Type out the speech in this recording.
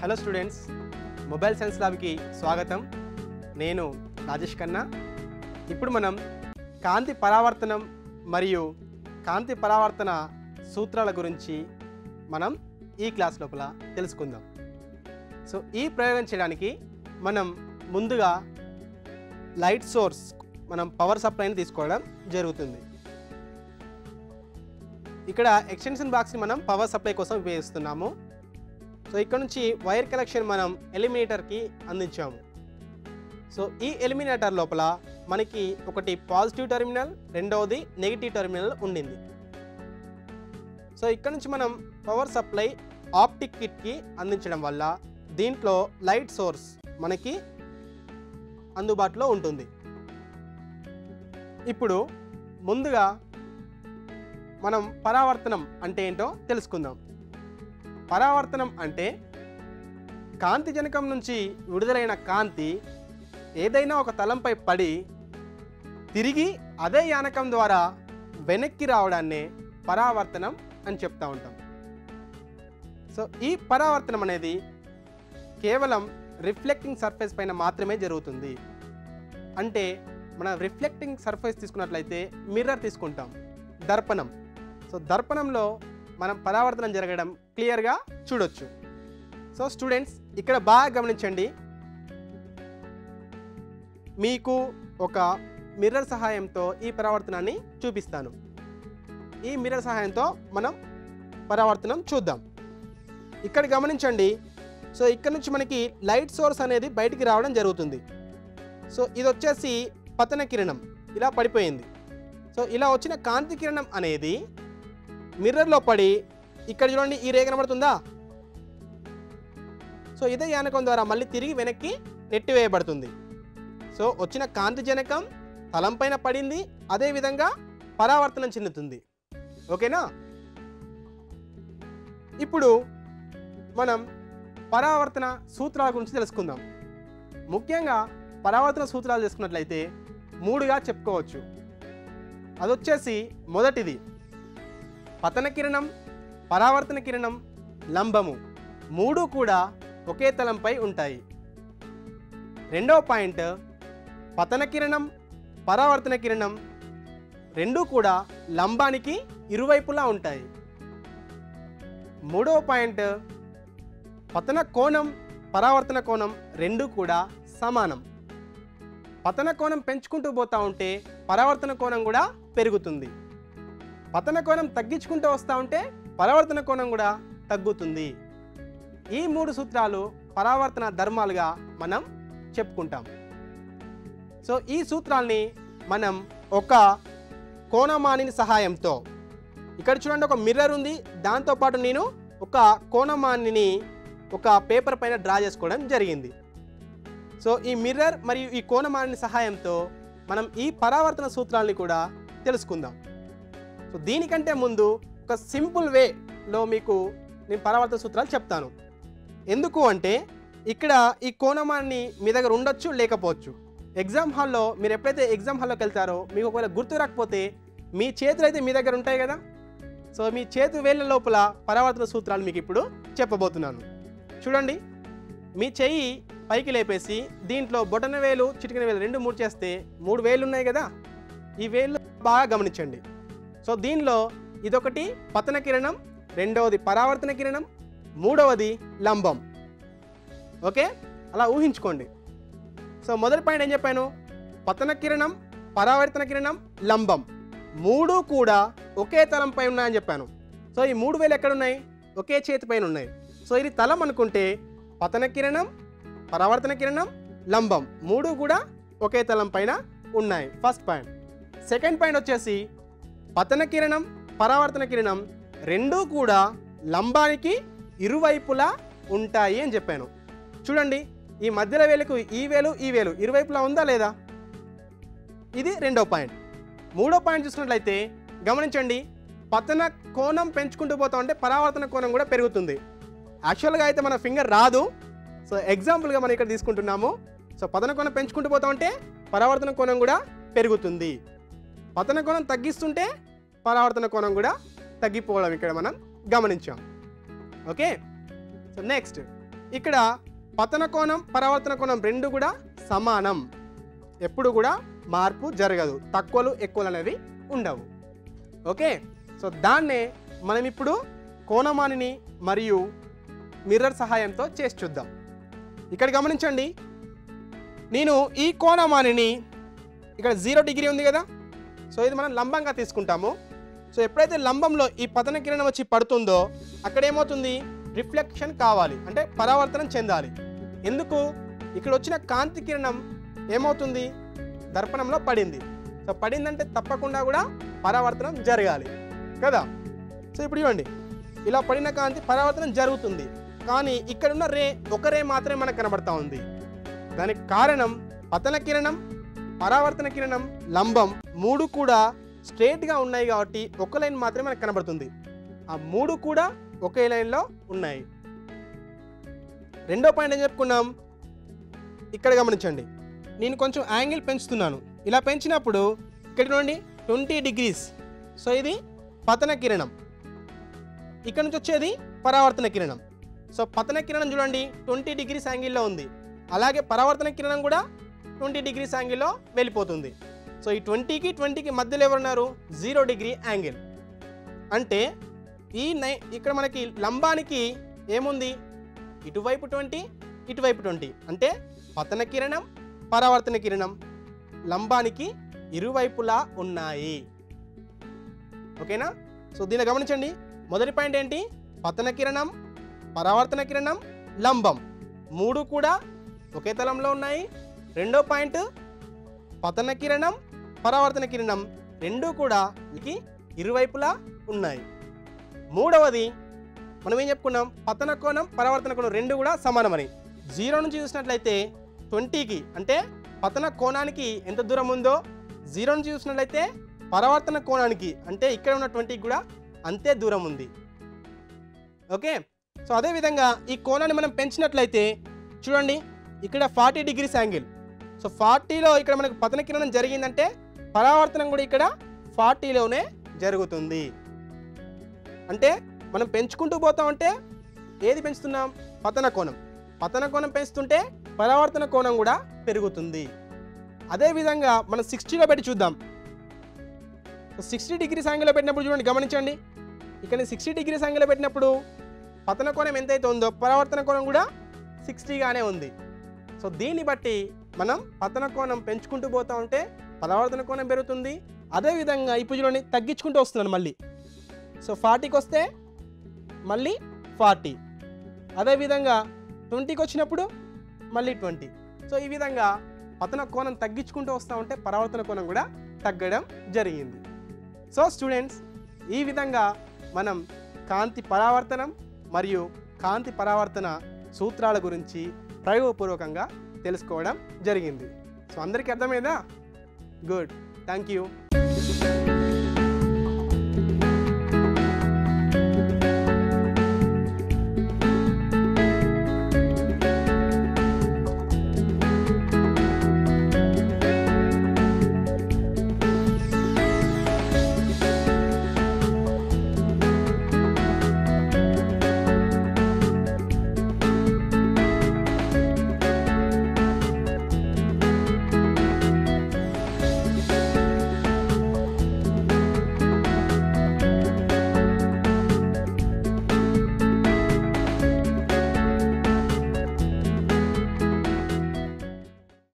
hello students mobile science ల్యాబ్కి స్వాగతం నేను రాజేష్ ఖన్నా ఇప్పుడు మనం కాంతి పరావర్తనం మరియు కాంతి పరావర్తన సూత్రాల గురించి మనం ఈ క్లాస్ లోపల తెలుసుకుందాం సో ఈ ప్రయోగం చేయడానికి మనం ముందుగా లైట్ సోర్స్ మనం పవర్ సప్లైని తీసుకోవడం జరుగుతుంది ఇక్కడ ఎక్స్టెన్షన్ బాక్స్ని మనం పవర్ సప్లై కోసం ఉపయోగిస్తున్నాము సో ఇక్కడ నుంచి వైర్ కనెక్షన్ మనం ఎలిమినేటర్కి అందించాము సో ఈ ఎలిమినేటర్ లోపల మనకి ఒకటి పాజిటివ్ టెర్మినల్ రెండవది నెగిటివ్ టెర్మినల్ ఉండింది సో ఇక్కడ నుంచి మనం పవర్ సప్లై ఆప్టిక్ కిట్కి అందించడం వల్ల దీంట్లో లైట్ సోర్స్ మనకి అందుబాటులో ఉంటుంది ఇప్పుడు ముందుగా మనం పరావర్తనం అంటే ఏంటో తెలుసుకుందాం పరావర్తనం అంటే కాంతి జనకం నుంచి విడుదలైన కాంతి ఏదైనా ఒక తలంపై పడి తిరిగి అదే యానకం ద్వారా వెనక్కి రావడాన్నే పరావర్తనం అని చెప్తా ఉంటాం సో ఈ పరావర్తనం అనేది కేవలం రిఫ్లెక్టింగ్ సర్ఫేస్ పైన మాత్రమే జరుగుతుంది అంటే మనం రిఫ్లెక్టింగ్ సర్ఫేస్ తీసుకున్నట్లయితే మిర్రర్ తీసుకుంటాం దర్పణం సో దర్పణంలో మనం పరావర్తనం జరగడం క్లియర్గా చూడొచ్చు సో స్టూడెంట్స్ ఇక్కడ బాగా గమనించండి మీకు ఒక మిర్రర్ సహాయంతో ఈ పరావర్తనాన్ని చూపిస్తాను ఈ మిర్రర్ సహాయంతో మనం పరావర్తనం చూద్దాం ఇక్కడ గమనించండి సో ఇక్కడ నుంచి మనకి లైట్ సోర్స్ అనేది బయటికి రావడం జరుగుతుంది సో ఇది వచ్చేసి పతన కిరణం ఇలా పడిపోయింది సో ఇలా వచ్చిన కాంతి కిరణం అనేది మిర్రర్లో పడి ఇక్కడ చూడండి ఈ రే కనబడుతుందా సో ఇదే యానకం ద్వారా మళ్ళీ తిరిగి వెనక్కి నెట్టివేయబడుతుంది సో వచ్చిన కాంతి జనకం తలంపైన పడింది అదేవిధంగా పరావర్తనం చెందుతుంది ఓకేనా ఇప్పుడు మనం పరావర్తన సూత్రాల గురించి తెలుసుకుందాం ముఖ్యంగా పరావర్తన సూత్రాలు చేసుకున్నట్లయితే మూడుగా చెప్పుకోవచ్చు అదొచ్చేసి మొదటిది పతన కిరణం పరావర్తన కిరణం లంబము మూడు కూడా ఒకే తలంపై ఉంటాయి రెండవ పాయింట్ పతన కిరణం పరావర్తన కిరణం రెండూ కూడా లంబానికి ఇరువైపులా ఉంటాయి మూడవ పాయింట్ పతన కోణం పరావర్తన కోణం రెండూ కూడా సమానం పతన కోణం పెంచుకుంటూ పోతా ఉంటే పరావర్తన కోణం కూడా పెరుగుతుంది పతన కోణం తగ్గించుకుంటూ వస్తూ ఉంటే పరావర్తన కోణం కూడా తగ్గుతుంది ఈ మూడు సూత్రాలు పరావర్తన ధర్మాలుగా మనం చెప్పుకుంటాం సో ఈ సూత్రాల్ని మనం ఒక కోణమానిని సహాయంతో ఇక్కడ చూడండి ఒక మిర్రర్ ఉంది దాంతోపాటు నేను ఒక కోణమానిని ఒక పేపర్ పైన డ్రా చేసుకోవడం జరిగింది సో ఈ మిర్రర్ మరియు ఈ కోణమానిని సహాయంతో మనం ఈ పరావర్తన సూత్రాల్ని కూడా తెలుసుకుందాం సో దీనికంటే ముందు ఒక సింపుల్ వేలో మీకు నేను పరావర్తన సూత్రాలు చెప్తాను ఎందుకు అంటే ఇక్కడ ఈ కోణమాన్ని మీ దగ్గర ఉండొచ్చు లేకపోవచ్చు ఎగ్జామ్ హాల్లో మీరు ఎప్పుడైతే ఎగ్జామ్ హాల్లోకి వెళ్తారో మీకు ఒకవేళ గుర్తు రాకపోతే మీ చేతులు అయితే మీ దగ్గర ఉంటాయి కదా సో మీ చేతు వేళ్ళ లోపల పరావర్తన సూత్రాలు మీకు ఇప్పుడు చెప్పబోతున్నాను చూడండి మీ చెయ్యి పైకి లేపేసి దీంట్లో బొటన వేలు చిటికిన వేలు రెండు మూడు చేస్తే మూడు వేలు ఉన్నాయి కదా ఈ వేళ్ళు బాగా గమనించండి సో దీనిలో ఇదొకటి పతన కిరణం రెండవది పరావర్తన కిరణం మూడవది లంబం ఓకే అలా ఊహించుకోండి సో మొదటి పాయింట్ ఏం చెప్పాను పతన కిరణం పరావర్తన కిరణం లంబం మూడు కూడా ఒకే తలంపై ఉన్నాయని చెప్పాను సో ఈ మూడు వేలు ఎక్కడ ఉన్నాయి ఒకే చేతి పైన ఉన్నాయి సో ఇది తలం అనుకుంటే పతన కిరణం పరావర్తన కిరణం లంబం మూడు కూడా ఒకే తలం పైన ఉన్నాయి ఫస్ట్ పాయింట్ సెకండ్ పాయింట్ వచ్చేసి పతన కిరణం పరావర్తన కిరణం రెండూ కూడా లంబానికి ఇరువైపులా ఉంటాయి అని చెప్పాను చూడండి ఈ మధ్యలో వేలుకు ఈ వేలు ఈ వేలు ఇరువైపులా ఉందా లేదా ఇది రెండో పాయింట్ మూడో పాయింట్ చూసినట్లయితే గమనించండి పతన కోణం పెంచుకుంటూ పోతా ఉంటే పరావర్తన కోణం కూడా పెరుగుతుంది యాక్చువల్గా అయితే మన ఫింగర్ రాదు సో ఎగ్జాంపుల్గా మనం ఇక్కడ తీసుకుంటున్నాము సో పతన కోణం పెంచుకుంటూ పోతా ఉంటే పరావర్తన కోణం కూడా పెరుగుతుంది పతన కోణం తగ్గిస్తుంటే పరావర్తన కోణం కూడా తగ్గిపోవడం ఇక్కడ మనం గమనించాం ఓకే సో నెక్స్ట్ ఇక్కడ పతన కోణం పరావర్తన కోణం రెండు కూడా సమానం ఎప్పుడు కూడా మార్పు జరగదు తక్కువలు ఎక్కువలు అనేవి ఉండవు ఓకే సో దాన్నే మనం ఇప్పుడు కోణమానిని మరియు మిర్రర్ సహాయంతో చేసి చూద్దాం ఇక్కడ గమనించండి నేను ఈ కోణమానిని ఇక్కడ జీరో డిగ్రీ ఉంది కదా సో ఇది మనం లంబంగా తీసుకుంటాము సో ఎప్పుడైతే లంబంలో ఈ పతన కిరణం వచ్చి పడుతుందో అక్కడ ఏమవుతుంది రిఫ్లెక్షన్ కావాలి అంటే పరావర్తనం చెందాలి ఎందుకు ఇక్కడ వచ్చిన కాంతి కిరణం ఏమవుతుంది దర్పణంలో పడింది సో పడిందంటే తప్పకుండా కూడా పరావర్తనం జరగాలి కదా సో ఇప్పుడు ఇవ్వండి ఇలా పడిన కాంతి పరావర్తనం జరుగుతుంది కానీ ఇక్కడ ఉన్న రే ఒక రే మాత్రమే మనకు కనబడతా ఉంది దానికి కారణం పతన కిరణం పరావర్తన కిరణం లంబం మూడు కూడా స్ట్రేట్గా ఉన్నాయి కాబట్టి ఒక లైన్ మాత్రమే మనకు కనబడుతుంది ఆ మూడు కూడా ఒకే లైన్లో ఉన్నాయి రెండో పాయింట్ ఏం చెప్పుకున్నాం ఇక్కడ గమనించండి నేను కొంచెం యాంగిల్ పెంచుతున్నాను ఇలా పెంచినప్పుడు ఇక్కడ నుండి ట్వంటీ డిగ్రీస్ సో ఇది పతన కిరణం ఇక్కడ నుంచి వచ్చేది పరావర్తన కిరణం సో పతన కిరణం చూడండి ట్వంటీ డిగ్రీస్ యాంగిల్లో ఉంది అలాగే పరావర్తన కిరణం కూడా ట్వంటీ డిగ్రీస్ యాంగిల్లో వెళ్ళిపోతుంది సో ఈ ట్వంటీకి ట్వంటీకి మధ్యలో ఎవరున్నారు జీరో డిగ్రీ యాంగిల్ అంటే ఈ నై ఇక్కడ మనకి లంబానికి ఏముంది ఇటువైపు ట్వంటీ ఇటువైపు ట్వంటీ అంటే పతన కిరణం పరావర్తన కిరణం లంబానికి ఇరువైపులా ఉన్నాయి ఓకేనా సో దీన్ని గమనించండి మొదటి పాయింట్ ఏంటి పతన కిరణం పరావర్తన కిరణం లంబం మూడు కూడా ఒకే తలంలో ఉన్నాయి రెండో పాయింట్ పతన కిరణం పరావర్తన కిరణం రెండు కూడా వీటికి ఇరువైపులా ఉన్నాయి మూడవది మనం ఏం చెప్పుకున్నాం పతన కోణం పరావర్తన కోణం రెండు కూడా సమానమని జీరో నుంచి చూసినట్లయితే ట్వంటీకి అంటే పతన కోణానికి ఎంత దూరం ఉందో జీరో నుంచి చూసినట్లయితే పరావర్తన కోణానికి అంటే ఇక్కడ ఉన్న ట్వంటీకి కూడా అంతే దూరం ఉంది ఓకే సో అదేవిధంగా ఈ కోణాన్ని మనం పెంచినట్లయితే చూడండి ఇక్కడ ఫార్టీ డిగ్రీస్ యాంగిల్ సో ఫార్టీలో ఇక్కడ మనకు పతన కిరణం జరిగిందంటే పరావర్తనం కూడా ఇక్కడ ఫార్టీలోనే జరుగుతుంది అంటే మనం పెంచుకుంటూ పోతా ఉంటే ఏది పెంచుతున్నాం పతన కోణం పతన కోణం పెంచుతుంటే పరావర్తన కోణం కూడా పెరుగుతుంది అదేవిధంగా మనం సిక్స్టీలో పెట్టి చూద్దాం సిక్స్టీ డిగ్రీస్ యాంగిల్లో పెట్టినప్పుడు చూడండి గమనించండి ఇక్కడ సిక్స్టీ డిగ్రీస్ యాంగిల్లో పెట్టినప్పుడు పతన కోణం ఎంతైతే ఉందో పరావర్తన కోణం కూడా సిక్స్టీగానే ఉంది సో దీన్ని బట్టి మనం పతన కోణం పెంచుకుంటూ పోతా ఉంటే పరావర్తన కోణం పెరుగుతుంది అదేవిధంగా ఇప్పుడు చూడండి తగ్గించుకుంటూ వస్తున్నాను మళ్ళీ సో ఫార్టీకి వస్తే మళ్ళీ ఫార్టీ అదేవిధంగా ట్వంటీకి వచ్చినప్పుడు మళ్ళీ ట్వంటీ సో ఈ విధంగా పతన కోణం తగ్గించుకుంటూ వస్తూ ఉంటే పరావర్తన కోణం కూడా తగ్గడం జరిగింది సో స్టూడెంట్స్ ఈ విధంగా మనం కాంతి పరావర్తనం మరియు కాంతి పరావర్తన సూత్రాల గురించి ప్రయోగపూర్వకంగా తెలుసుకోవడం జరిగింది సో అందరికీ అర్థమైందా గుడ్ థ్యాంక్ యూ